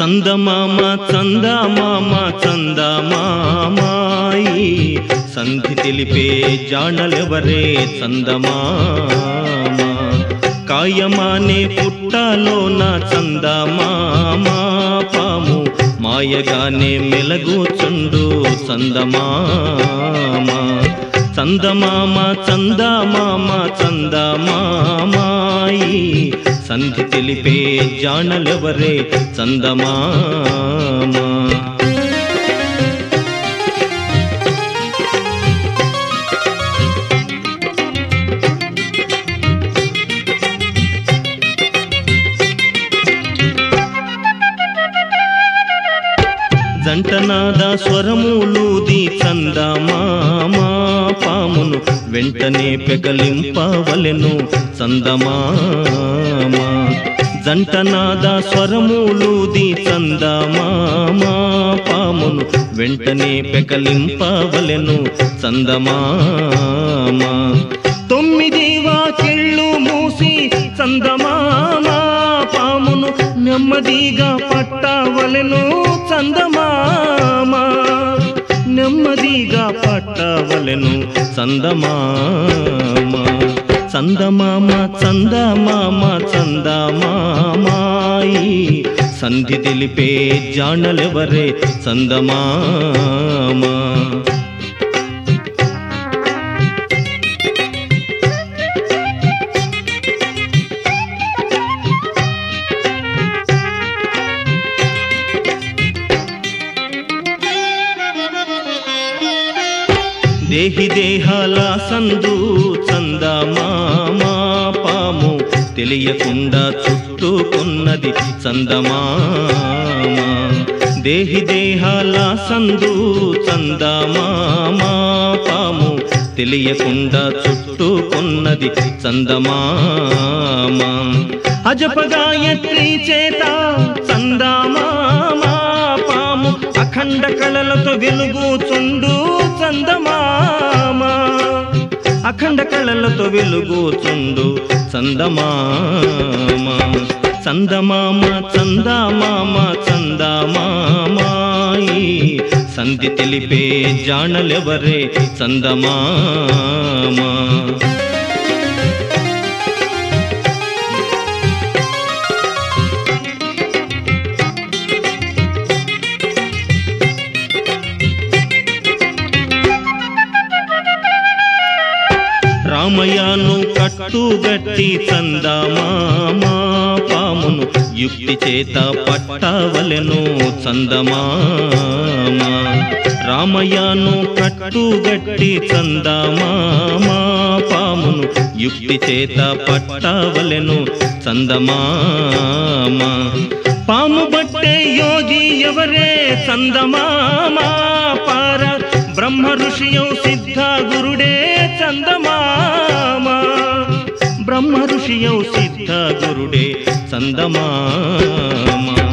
చందమామ చందమామ చందమామాయి సంధి తెలిపే జాణలెవరే చందమామ కాయమానే పుట్టలోన చందమామ పాము మాయగానే మెలగుచుండు చందమామ చందమామ చందమామ చందమామాయి సంధి తెలిపే జాణలెవరే చందమామ జంటనాద స్వరములూది చందమామా పామును వెంటనే పెకలింపవలెను చందమామా జంటనాద స్వరములూది చందమామా పామును వెంటనే పెకలింపవలెను చందమామా తొమ్మిది వాకిళ్ళు మూసి చందమామ పామును నెమ్మదిగా పట్టవలెను చందమామ నెమ్మదిగా పట్టవలెను చందమామ చందమామ చందమామ చందమామాయి సంధి తెలిపే జాణలెవరే చందమామ దేహి దేహాల సందు చందమామా పాము తెలియకుండా చుట్టుకున్నది చందమామా దేహి దేహాల సందు చందమామా పాము తెలియకుండా చుట్టుకున్నది చందమామా అజపగాయత్రి చేత చందమామా పాము అఖండ కళలతో వెలుగుచుండు చందమామ అఖండ కళలతో వెలుగుచుండు చందమామ చందమామ చందమామ చందమామాయి సంధి తెలిపే జాణలెవరే చందమామ రామయ్యను కట్టుగట్టి చందమామా పామును యుక్తి చేత పట్టవలెను చందమామా రామయ్యను కట్టుగట్టి చందమామా పామును యుక్తి చేత పట్టవలెను చందమామా పాము బట్టే యోగి ఎవరే చందమామా పార బ్రహ్మ ఋషియౌ సిద్ధ గురుడే చందమామ బ్రహ్మ ఋషియౌ సిద్ధ గురుడే చందమామ